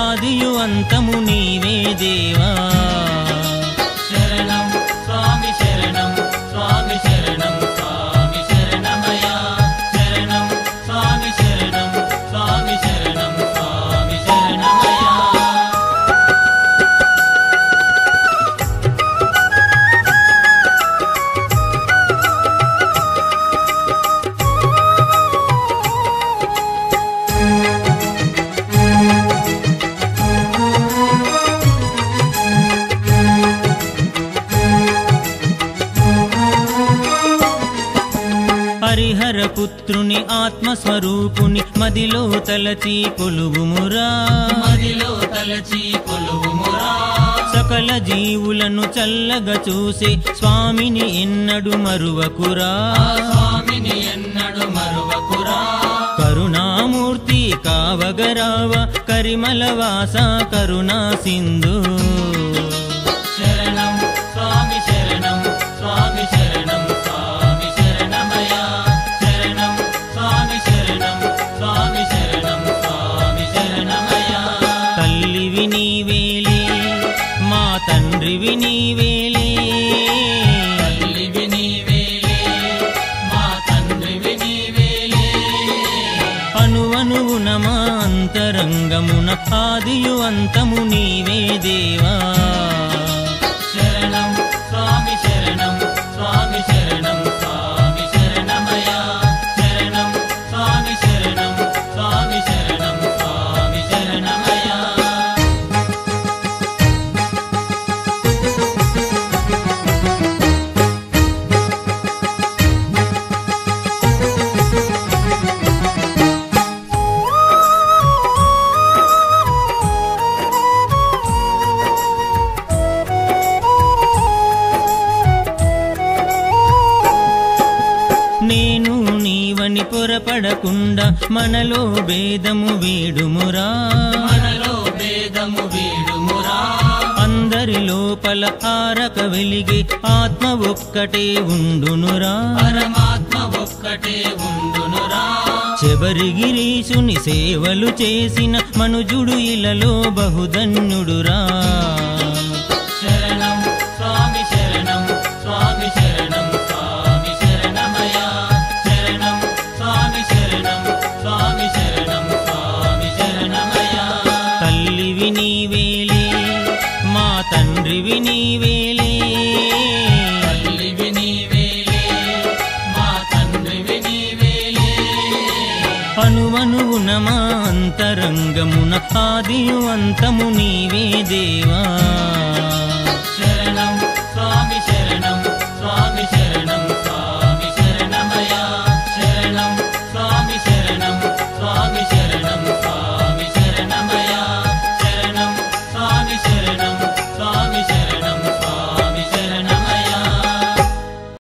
ఆదియు అంతము నీవే దేవా శరణం స్వామి శరణం స్వామి శరణం స్వామి శరణమయా శరణం స్వామి శరణం స్వామి శరణం స్వామి శరణమయా హరిహర పుత్రుని ఆత్మస్వరూపుని మదిలో తలచి కొలువుమురా మదిలో తలచి కొలువుమురా సకల జీవులను చల్లగా చూసే స్వామిని ఎన్నడు మరువకురా ఆ స్వామిని ఎన్నడు మరువకురా కరుణామూర్తి కావగరావ కరిమల వాస కరుణా సింధు శరణం స్వామి శరణం స్వామి శరణం స్వామి శరణమయా శరణం స్వామి శరణం స్వామి శరణం స్వామి శరణమయా తల్లివి నీవేలే మా తండ్రివి నీవేలే తల్లివి నీవేలే మా తండ్రివి నీవేలే అణువణువున మా అంతరంగమున ఆదియు అంతము నీవే దేవా శరణం స్వామి శరణం స్వామి శరణం స్వామి శరణమయా శరణం స్వామి శరణం స్వామి శరణం స్వామి శరణమయా నేను నీవని పొరపడకుండా మనలో భేదము వీడుమురా మనలో భేదము వీడుమురా అందరి లోపల ఆరక వెలిగే ఆత్మ ఒక్కటే ఉండునురా పరమాత్మ ఒక్కటే ఉండునురా శబరిగిరీశుని సేవలు చేసిన మనుజుడు ఇలలో బహుధన్యుడురా శరణం స్వామి శరణం స్వామి శరణం స్వామి శరణమయా శరణం స్వామి శరణం స్వామి శరణం స్వామి శరణమయా తల్లివి నీవేలే మా తండ్రివి నీవేలే తల్లివి నీవేలే మా తండ్రివి నీవేలే అణువణువున మా అంతరంగమున ఆదియు అంతము నీవే దేవా